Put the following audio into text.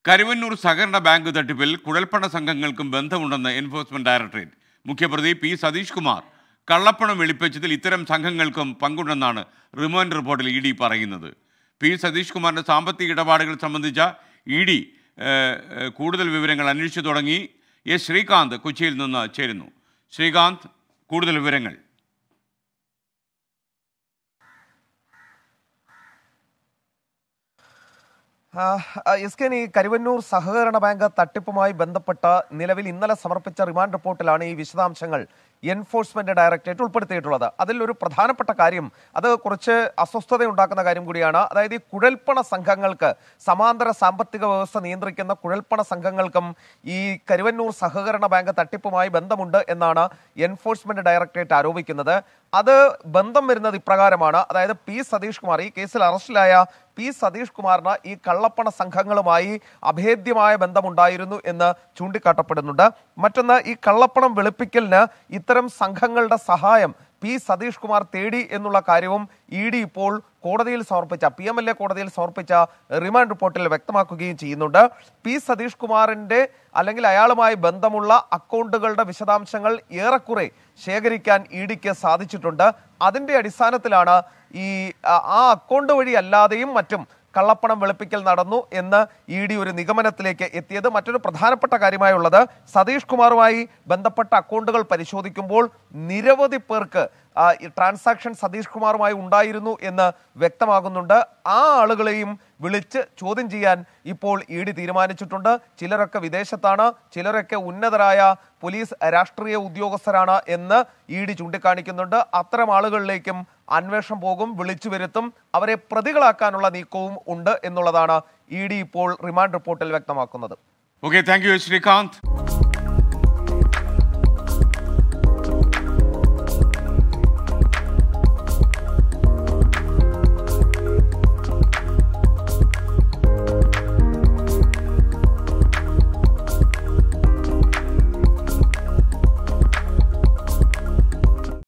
കരുവന്നൂർ സഹകരണ ബാങ്ക് തട്ടിപ്പിൽ കുഴൽപ്പണ സംഘങ്ങൾക്കും ബന്ധമുണ്ടെന്ന് എൻഫോഴ്സ്മെന്റ് ഡയറക്ടറേറ്റ് മുഖ്യപ്രതി പി സതീഷ് കുമാർ കള്ളപ്പണം വെളിപ്പിച്ചതിൽ ഇത്തരം സംഘങ്ങൾക്കും പങ്കുണ്ടെന്നാണ് റിമാൻഡ് റിപ്പോർട്ടിൽ ഇ ഡി പറയുന്നത് പി സതീഷ് കുമാറിന്റെ സാമ്പത്തിക ഇടപാടുകൾ സംബന്ധിച്ച ഇ ഡി കൂടുതൽ വിവരങ്ങൾ അന്വേഷിച്ചു തുടങ്ങി എസ് ശ്രീകാന്ത് കൊച്ചിയിൽ നിന്ന് ചേരുന്നു ശ്രീകാന്ത് കൂടുതൽ വിവരങ്ങൾ ആ, ആ, എസ് കെ ഈ കരുവന്നൂർ സഹകരണ ബാങ്ക് തട്ടിപ്പുമായി ബന്ധപ്പെട്ട നിലവിൽ ഇന്നലെ സമർപ്പിച്ച റിമാൻഡ് റിപ്പോർട്ടിലാണ് ഈ വിശദാംശങ്ങൾ എൻഫോഴ്സ്മെന്റ് ഡയറക്ടറേറ്റ് ഉൾപ്പെടുത്തിയിട്ടുള്ളത് അതിൽ ഒരു പ്രധാനപ്പെട്ട കാര്യം അത് കുറച്ച് അസ്വസ്ഥത ഉണ്ടാക്കുന്ന കാര്യം കൂടിയാണ് അതായത് ഈ കുഴൽപ്പണ സംഘങ്ങൾക്ക് സമാന്തര സാമ്പത്തിക വ്യവസ്ഥ നിയന്ത്രിക്കുന്ന കുഴൽപ്പണ സംഘങ്ങൾക്കും ഈ കരുവന്നൂർ സഹകരണ ബാങ്ക് തട്ടിപ്പുമായി ബന്ധമുണ്ട് എന്നാണ് എൻഫോഴ്സ്മെന്റ് ഡയറക്ടറേറ്റ് ആരോപിക്കുന്നത് അത് ബന്ധം വരുന്നത് ഇപ്രകാരമാണ് അതായത് പി സതീഷ് കുമാർ ഈ കേസിൽ അറസ്റ്റിലായ പി സതീഷ് കുമാറിന് ഈ കള്ളപ്പണ സംഘങ്ങളുമായി അഭേദ്യമായ ബന്ധമുണ്ടായിരുന്നു എന്ന് ചൂണ്ടിക്കാട്ടപ്പെടുന്നുണ്ട് മറ്റൊന്ന് ഈ കള്ളപ്പണം വെളുപ്പിക്കലിന് ഇത്തരം സംഘങ്ങളുടെ സഹായം പി സതീഷ് കുമാർ തേടി എന്നുള്ള കാര്യവും ഇ ഡി ഇപ്പോൾ കോടതിയിൽ സമർപ്പിച്ച പി എം എൽ എ കോടതിയിൽ സമർപ്പിച്ച റിമാൻഡ് റിപ്പോർട്ടിൽ വ്യക്തമാക്കുകയും ചെയ്യുന്നുണ്ട് പി സതീഷ് കുമാറിന്റെ അല്ലെങ്കിൽ അയാളുമായി ബന്ധമുള്ള അക്കൗണ്ടുകളുടെ വിശദാംശങ്ങൾ ഏറെക്കുറെ ശേഖരിക്കാൻ ഇ ഡിക്ക് സാധിച്ചിട്ടുണ്ട് അതിന്റെ അടിസ്ഥാനത്തിലാണ് ഈ ആ ആ അക്കൗണ്ട് വഴി അല്ലാതെയും മറ്റും കള്ളപ്പണം വെളുപ്പിക്കൽ നടന്നു എന്ന് ഇ ഡി ഒരു നിഗമനത്തിലേക്ക് എത്തിയത് മറ്റൊരു പ്രധാനപ്പെട്ട കാര്യമായുള്ളത് സതീഷ് കുമാറുമായി ബന്ധപ്പെട്ട അക്കൗണ്ടുകൾ പരിശോധിക്കുമ്പോൾ നിരവധി പേർക്ക് ആ, ഈ ട്രാൻസാക്ഷൻ സതീഷ് കുമാറുമായി ഉണ്ടായിരുന്നു എന്ന് വ്യക്തമാകുന്നുണ്ട് ആ ആളുകളെയും വിളിച്ച് ചോദ്യം ചെയ്യാൻ ഇപ്പോൾ ഇ ഡി തീരുമാനിച്ചിട്ടുണ്ട് ചിലരൊക്കെ വിദേശത്താണ് ചിലരൊക്കെ ഉന്നതരായ പോലീസ് രാഷ്ട്രീയ ഉദ്യോഗസ്ഥരാണ് എന്ന് ഇ ഡി ചൂണ്ടിക്കാണിക്കുന്നുണ്ട് അത്തരം ആളുകളിലേക്കും അന്വേഷണം പോകും വിളിച്ചു വരുത്തും അവരെ പ്രതികളാക്കാനുള്ള നീക്കവും ഉണ്ട് എന്നുള്ളതാണ് ഇ ഡി ഇപ്പോൾ റിമാൻഡ് റിപ്പോർട്ടിൽ വ്യക്തമാക്കുന്നത് ഓക്കെ താങ്ക് യു ശ്രീകാന്ത്